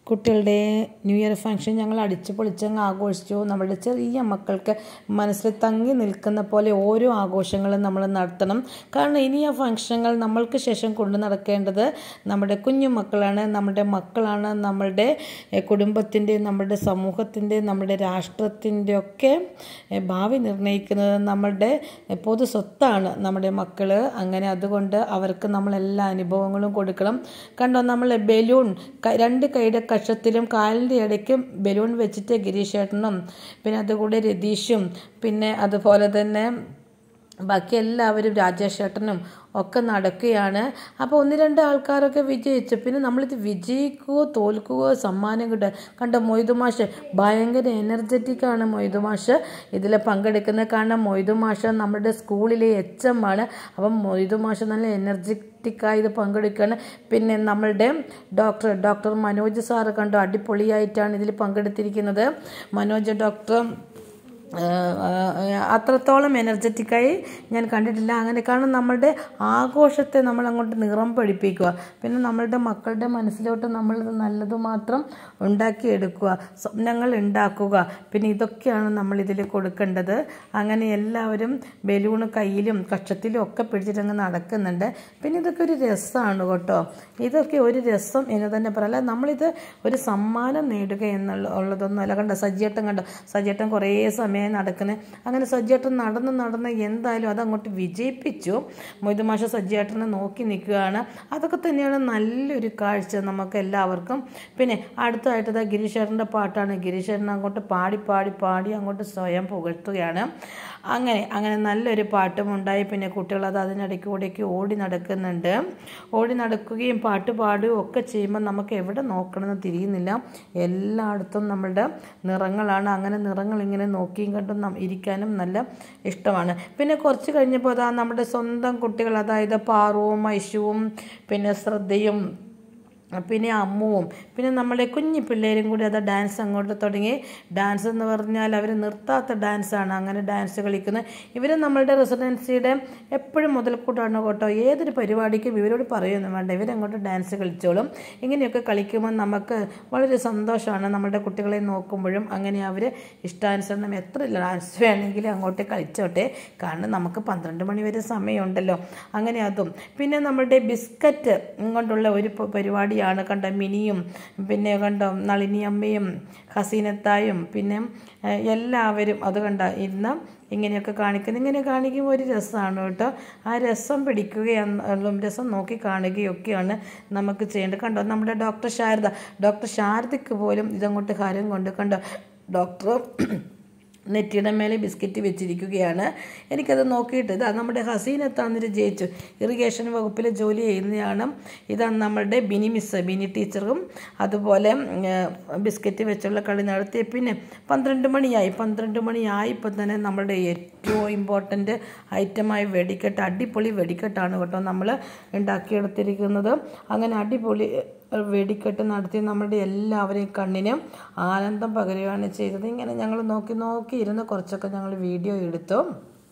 കുട്ടികളുടെ new year function ഞങ്ങൾ അടിച്ചു പൊളിച്ചങ്ങ് ആഘോഷിച്ചു നമ്മുടെ ചെറിയ മക്കൾക്ക് മനസ്സിൽ തങ്ങി നിൽക്കുന്ന പോലെ ഓരോ ആഘോഷങ്ങളും നമ്മൾ നടത്തണം കാരണം ഇനി ആ ഫംഗ്ഷനുകൾ നമ്മൾക്ക് ശേഷം കൊണ്ടു നടക്കേണ്ടത് നമ്മുടെ കുഞ്ഞു മക്കളാണ് നമ്മുടെ മക്കളാണ് നമ്മളുടെ എഹ്, കുടുംബത്തിൻ്റെ നമ്മുടെ സമൂഹത്തിൻ്റെ നമ്മുടെ രാഷ്ട്രത്തിൻ്റെ ഒക്കെ എഹ്, ഭാവി നിർണ്ണയിക്കുന്നത് നമ്മളുടെ എഹ്, പൊതു സ്വത്താണ് നമ്മുടെ മക്കൾ അങ്ങനെ അതുകൊണ്ട് അവർക്ക് നമ്മൾ എല്ലാ അനുഭവങ്ങളും കൊടുക്കണം കണ്ടോ നമ്മൾ ബലൂൺ ക- രണ്ട് കൈയുടെ കഷത്തിലും കാലിൻ്റെ ഇടയ്ക്കും ബലൂൺ വെച്ചിട്ട് ഗിരീഷേട്ടനും പിന്നെ അതുകൂടെ രതീഷും പിന്നെ അതുപോലെ തന്നെ ബാക്കി എല്ലാവരും രാജേഷ് ചേട്ടനും ഒക്കെ നടക്കുകയാണ് അപ്പോൾ ഒന്ന് രണ്ട് ആൾക്കാരൊക്കെ വിജയിച്ചു പിന്നെ നമ്മളിത് വിജയിക്കുകയോ തോൽക്കുകയോ സമ്മാനം കിട്ടുക കണ്ട മൊയ്തു മാഷ് ഭയങ്കര എനർജറ്റിക് ആണ് മൊയ്തു മാഷ് ഇതിൽ പങ്കെടുക്കുന്നത് കാരണം മൊയ്തു മാഷ് നമ്മുടെ സ്കൂളിലെ എച്ച് എം ആണ് അപ്പം മൊയ്തു മാഷ് നല്ല എനർജറ്റിക്കായി ഇത് പങ്കെടുക്കുകയാണ് പിന്നെ നമ്മളുടെ ഡോക്ടർ ഡോക്ടർ മനോജ് സാറ് കണ്ടു അടിപൊളിയായിട്ടാണ് ഇതിൽ പങ്കെടുത്തിരിക്കുന്നത് മനോജ് ഡോക്ടർ ആഹ് അത്രത്തോളം എനർജറ്റിക്കായി ഞാൻ കണ്ടിട്ടില്ല അങ്ങനെ കാരണം നമ്മളുടെ ആഘോഷത്തെ നമ്മൾ അങ്ങോട്ട് നിറം പഠിപ്പിക്കുക പിന്നെ നമ്മളുടെ മക്കളുടെ മനസ്സിലോട്ട് നമ്മൾ നല്ലത് മാത്രം ഉണ്ടാക്കിയെടുക്കുക സ്വപ്നങ്ങൾ ഉണ്ടാക്കുക പിന്നെ ഇതൊക്കെയാണ് നമ്മൾ ഇതിൽ കൊടുക്കേണ്ടത് അങ്ങനെ എല്ലാവരും ബലൂൺ കയ്യിലും കക്ഷത്തിലും ഒക്കെ പിടിച്ചിട്ടങ്ങ് നടക്കുന്നുണ്ട് പിന്നെ ഇതൊക്കെ ഒരു രസമാണ് കേട്ടോ ഇതൊക്കെ ഒരു രസം എന്ന് തന്നെ പറയാം അല്ല നമ്മളിത് ഒരു സമ്മാനം നേടുക എന്നുള്ള ഉള്ളതൊന്നും അല്ല കണ്ടോ സജ്ജേട്ടൻ കണ്ടോ സജ്ജേട്ടൻ കുറേ സമയം നടക്കുന്നത് അങ്ങനെ സജ്ജേട്ടൻ നടന്ന് നടന്ന് എന്തായാലും അതങ്ങോട്ട് വിജയിപ്പിച്ചു മൊയ്തു മാഷ സജ്ജേട്ടനെ നോക്കി നിൽക്കുകയാണ് അതൊക്കെ തന്നെയാണ് നല്ലൊരു കാഴ്ച നമുക്ക് എല്ലാവർക്കും പിന്നെ അടുത്തതായിട്ട് ഇതാ ഗിരീഷേട്ടൻ്റെ പാട്ടാണ് ഗിരീഷേട്ടൻ അങ്ങോട്ട് പാടി പാടി പാടി അങ്ങോട്ട് സ്വയം പുകഴ്ത്തുകയാണ് അങ്ങനെ അങ്ങനെ നല്ലൊരു പാട്ടും ഉണ്ടായി പിന്നെ കുട്ടികൾ അത് അതിനിടയ്ക്ക് കൂടെയൊക്കെ ഓടി നടക്കുന്നുണ്ട് ഓടി നടക്കുകയും പാട്ട് പാടുകയും ഒക്കെ ചെയ്യുമ്പോൾ നമുക്ക് എവിടെ നോക്കണമെന്ന് തിരിയുന്നില്ല എല്ലായിടത്തും നമ്മളുടെ നിറങ്ങളാണ് അങ്ങനെ നിറങ്ങൾ ഇങ്ങനെ നോക്കിയും കണ്ടും നം- ഇരിക്കാനും നല്ല ഇഷ്ടമാണ് പിന്നെ കുറച്ച് കഴിഞ്ഞപ്പോൾ അതാ നമ്മുടെ സ്വന്തം കുട്ടികൾ അതായത് പാറുവും ഐശുവും പിന്നെ ശ്രദ്ധയും പിന്നെ അമ്മുവും പിന്നെ നമ്മുടെ കുഞ്ഞു പിള്ളേരും കൂടി അത് ഡാൻസ് അങ്ങോട്ട് തുടങ്ങി ഡാൻസ് എന്ന് പറഞ്ഞാൽ അവർ നിർത്താത്ത ഡാൻസാണ് അങ്ങനെ ഡാൻസ് കളിക്കുന്നത് ഇവർ നമ്മളുടെ റെസിഡൻസിയുടെ എപ്പോഴും മുതൽക്കൂട്ടാണ് കേട്ടോ ഏതൊരു പരിപാടിക്കും ഇവരോട് പറയുന്നു വേണ്ട ഇവരങ്ങോട്ട് ഡാൻസ് കളിച്ചോളും ഇങ്ങനെയൊക്കെ കളിക്കുമ്പോൾ നമുക്ക് വളരെ സന്തോഷമാണ് നമ്മുടെ കുട്ടികളെ നോക്കുമ്പോഴും അങ്ങനെ അവർ ഇഷ്ടാനുസരണം എത്ര ഡാൻസ് വേണമെങ്കിലും അങ്ങോട്ട് കളിച്ചോട്ടെ കാരണം നമുക്ക് പന്ത്രണ്ട് മണി വരെ സമയമുണ്ടല്ലോ അങ്ങനെ അതും പിന്നെ നമ്മളുടെ ബിസ്ക്കറ്റ് കൊണ്ടുള്ള ഒരു പ- പരിപാടിയാണ് കണ്ട മിനിയും പിന്നെ കണ്ടോ നളിനി അമ്മയും ഹസീനത്തായും പിന്നെ ഏഹ്, എല്ലാവരും അത് കണ്ട ഇന്ന് ഇങ്ങനെയൊക്കെ കാണിക്കുന്നത് ഇങ്ങനെ കാണിക്കുമ്പോൾ ഒരു രസമാണ് കേട്ടോ ആ രസം പിടിക്കുകയും രസം നോക്കി കാണുകയൊക്കെയാണ് നമുക്ക് ചെയ്യേണ്ടത് കണ്ടോ നമ്മുടെ ഡോക്ടർ ശാരദ ഡോക്ടർ ശാരദയ്ക്ക് പോലും ഇതങ്ങോട്ട് ഹരം കൊണ്ട് കണ്ടോ ഡോക്ടർ നെറ്റിയുടെ മേലെ ബിസ്ക്കറ്റ് വെച്ചിരിക്കുകയാണ് എനിക്കത് നോക്കിയിട്ട് ഇതാ നമ്മുടെ ഹസീനത്താന്നിട്ട് ജയിച്ചു ഇറിഗേഷൻ വകുപ്പിൽ ജോലി ചെയ്യുന്നതാണ് ഇതാണ് നമ്മളുടെ ബിനി മിസ് ബിനി ടീച്ചറും അതുപോലെ ഉം, ഏഹ്, ബിസ്ക്കറ്റ് വെച്ചുള്ള കളി നടത്തി പിന്നെ പന്ത്രണ്ട് മണിയായി പന്ത്രണ്ട് മണിയായപ്പോൾ തന്നെ നമ്മളുടെ ഏറ്റവും ഇമ്പോർട്ടൻ്റ് ഐറ്റമായ വെടിക്കെട്ട് അടിപൊളി വെടിക്കെട്ടാണ് കേട്ടോ നമ്മൾ ഉണ്ടാക്കിയെടുത്തിരിക്കുന്നത് അങ്ങനെ അടിപൊളി വെടിക്കെട്ട് നടത്തി നമ്മുടെ എല്ലാവരെയും കണ്ണിന് ആനന്ദം പകരുകയാണ് ചെയ്തത് ഇങ്ങനെ ഞങ്ങൾ നോക്കി നോക്കി ഇരുന്ന് കുറച്ചൊക്കെ ഞങ്ങൾ വീഡിയോ എടുത്തു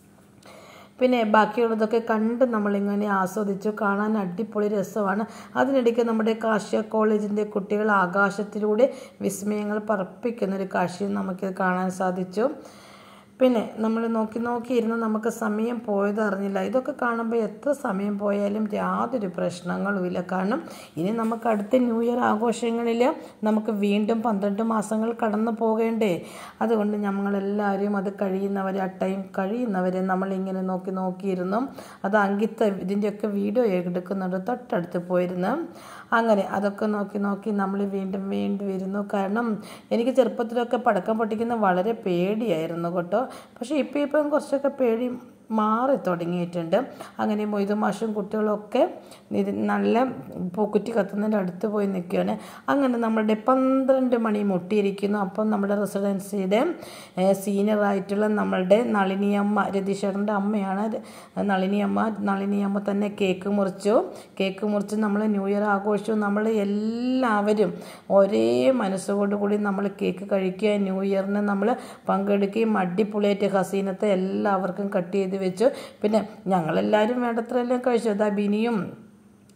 പിന്നെ ബാക്കിയുള്ളതൊക്കെ കണ്ട് നമ്മളിങ്ങനെ ആസ്വദിച്ചു കാണാൻ അടിപൊളി രസമാണ് അതിനിടയ്ക്ക് നമ്മുടെ കാർഷിക കോളേജിൻ്റെ കുട്ടികൾ ആകാശത്തിലൂടെ വിസ്മയങ്ങൾ പറപ്പിക്കുന്ന ഒരു കാഴ്ചയും നമുക്ക് കാണാൻ സാധിച്ചു പിന്നെ നമ്മൾ നോക്കി നോക്കി ഇരുന്ന് നമുക്ക് സമയം പോയത് അറിഞ്ഞില്ല ഇതൊക്കെ കാണുമ്പോൾ എത്ര സമയം പോയാലും യാതൊരു പ്രശ്നങ്ങളുമില്ല കാരണം ഇനി നമുക്ക് അടുത്ത ന്യൂ ഇയർ ആഘോഷങ്ങളിൽ നമുക്ക് വീണ്ടും പന്ത്രണ്ട് മാസങ്ങൾ കടന്നു പോകേണ്ടേ അതുകൊണ്ട് ഞങ്ങളെല്ലാവരും അത് കഴിയുന്നവരെ ആ ടൈം കഴിയുന്നവരെ നമ്മളിങ്ങനെ നോക്കി നോക്കിയിരുന്നു അത് അങ്കിത്ത ഇതിൻ്റെയൊക്കെ വീഡിയോ എടുക്കുന്നുണ്ട് തൊട്ടടുത്ത് പോയിരുന്നു അങ്ങനെ അതൊക്കെ നോക്കി നോക്കി നമ്മൾ വീണ്ടും വീണ്ടും ഇരുന്നു കാരണം എനിക്ക് ചെറുപ്പത്തിലൊക്കെ പടക്കം പൊട്ടിക്കുന്ന വളരെ പേടിയായിരുന്നു കേട്ടോ പക്ഷേ ഇപ്പം ഇപ്പം കുറച്ചൊക്കെ പേടി മാറി തുടങ്ങിയിട്ടുണ്ട് അങ്ങനെ മൊയ്തു മാഷും കുട്ടികളൊക്കെ ഇത് നല്ല പൂക്കുറ്റി കത്തുന്നതിൻ്റെ അടുത്ത് പോയി നിൽക്കുകയാണ് അങ്ങനെ നമ്മളുടെ പന്ത്രണ്ട് മണി മുട്ടിയിരിക്കുന്നു അപ്പം നമ്മുടെ റെസിഡൻസിയുടെ സീനിയറായിട്ടുള്ള നമ്മളുടെ നളിനിയമ്മ രതീഷേട്ടൻ്റെ അമ്മയാണ് നളിനിയമ്മ നളിനിയമ്മ തന്നെ കേക്ക് മുറിച്ചു കേക്ക് മുറിച്ച് നമ്മൾ ന്യൂ ഇയർ ആഘോഷിച്ചു നമ്മൾ എല്ലാവരും ഒരേ മനസ്സോടു കൂടി നമ്മൾ കേക്ക് കഴിക്കുക ന്യൂ ഇയറിന് നമ്മൾ പങ്കെടുക്കുകയും അടിപൊളിയായിട്ട് ഹസീനത്തെ എല്ലാവർക്കും കട്ട് ചെയ്ത് വെച്ചു പിന്നെ ഞങ്ങളെല്ലാവരും വേണ്ടത്രയെല്ലാം കഴിച്ചു അതാ ബിനിയും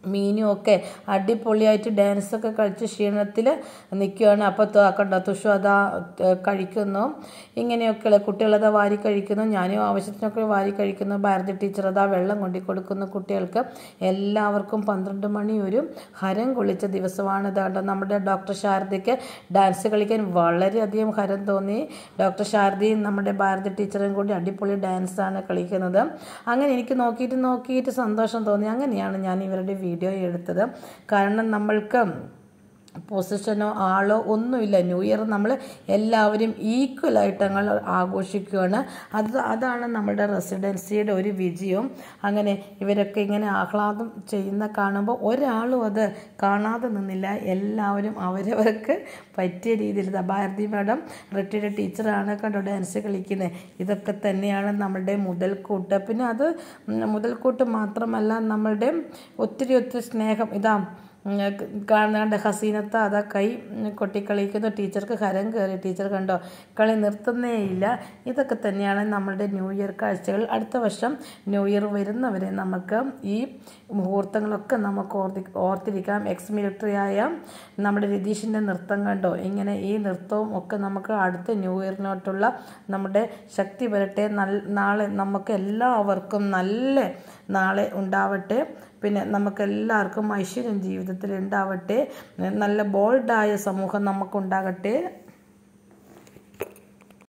മീനും ഒക്കെ അടിപൊളിയായിട്ട് ഡാൻസൊക്കെ കളിച്ച് ക്ഷീണത്തിൽ നിൽക്കുകയാണ് അപ്പോൾ കണ്ടോ തുഷു അതാ ഏഹ് കഴിക്കുന്നു ഇങ്ങനെയൊക്കെയുള്ള കുട്ടികളതാ വാരി കഴിക്കുന്നു ഞാനും ആവശ്യത്തിനൊക്കെ വാരി കഴിക്കുന്നു ഭാരതി ടീച്ചർ അതാ വെള്ളം കൊണ്ടു കൊടുക്കുന്നു കുട്ടികൾക്ക് എല്ലാവർക്കും പന്ത്രണ്ട് മണി ഒരു ഹരം കൊള്ളിച്ച ദിവസമാണ് ഇതാണ്ട് നമ്മുടെ ഡോക്ടർ ശാരദയ്ക്ക് ഡാൻസ് കളിക്കാൻ വളരെയധികം ഹരം തോന്നി ഡോക്ടർ ശാരദയും നമ്മുടെ ഭാരതി ടീച്ചറും കൂടി അടിപൊളി ഡാൻസാണ് കളിക്കുന്നത് അങ്ങനെ എനിക്ക് നോക്കിയിട്ട് നോക്കിയിട്ട് സന്തോഷം തോന്നി അങ്ങനെയാണ് ഞാൻ ഇവരുടെ വീഡിയോ എടുത്തത് കാരണം നമ്മൾക്ക് പൊസിഷനോ ആളോ ഒന്നുമില്ല ന്യൂ ഇയർ നമ്മൾ എല്ലാവരും ഈക്വലായിട്ട് ഞങ്ങൾ ആഘോഷിക്കുകയാണ് അത് അതാണ് നമ്മുടെ റെസിഡൻസിയുടെ ഒരു വിജയവും അങ്ങനെ ഇവരൊക്കെ ഇങ്ങനെ ആഹ്ലാദം ചെയ്യുന്ന കാണുമ്പോൾ ഒരാളും അത് കാണാതെ നിന്നില്ല എല്ലാവരും അവരവർക്ക് പറ്റിയ രീതിയിൽ ഇതാ ഭാരതി മാഡം റിട്ടയർഡ് ടീച്ചറാണ് കണ്ടോ ഡാൻസ് കളിക്കുന്നത് ഇതൊക്കെ തന്നെയാണ് നമ്മളുടെ മുതൽക്കൂട്ട് പിന്നെ അത് മുതൽക്കൂട്ട് മാത്രമല്ല നമ്മളുടെ ഒത്തിരി ഒത്തിരി സ്നേഹം ഇതാ കാണാണ്ട് ഹസീനത്ത അതാ കൈ കൊട്ടിക്കളിക്കുന്നു ടീച്ചർക്ക് ഹരം കയറി ടീച്ചർ കണ്ടോ കളി നിർത്തുന്നേയില്ല ഇതൊക്കെ തന്നെയാണ് നമ്മളുടെ ന്യൂ ഇയർ കാഴ്ചകൾ അടുത്ത വർഷം ന്യൂ ഇയർ വരുന്നവരെ നമുക്ക് ഈ മുഹൂർത്തങ്ങളൊക്കെ നമുക്ക് ഓർത്തി ഓർത്തിരിക്കാം എക്സ് മിലിറ്ററി ആയ നമ്മുടെ രതീഷിൻ്റെ നൃത്തം കണ്ടോ ഇങ്ങനെ ഈ നൃത്തവും ഒക്കെ നമുക്ക് അടുത്ത ന്യൂ ഇയറിനോട്ടുള്ള നമ്മുടെ ശക്തി വരട്ടെ നാളെ നമുക്ക് എല്ലാവർക്കും നല്ല നാളെ ഉണ്ടാവട്ടെ പിന്നെ നമുക്കെല്ലാവർക്കും ഐശ്വര്യം ജീവിതത്തിൽ ഉണ്ടാവട്ടെ നല്ല ബോൾഡായ സമൂഹം നമുക്കുണ്ടാകട്ടെ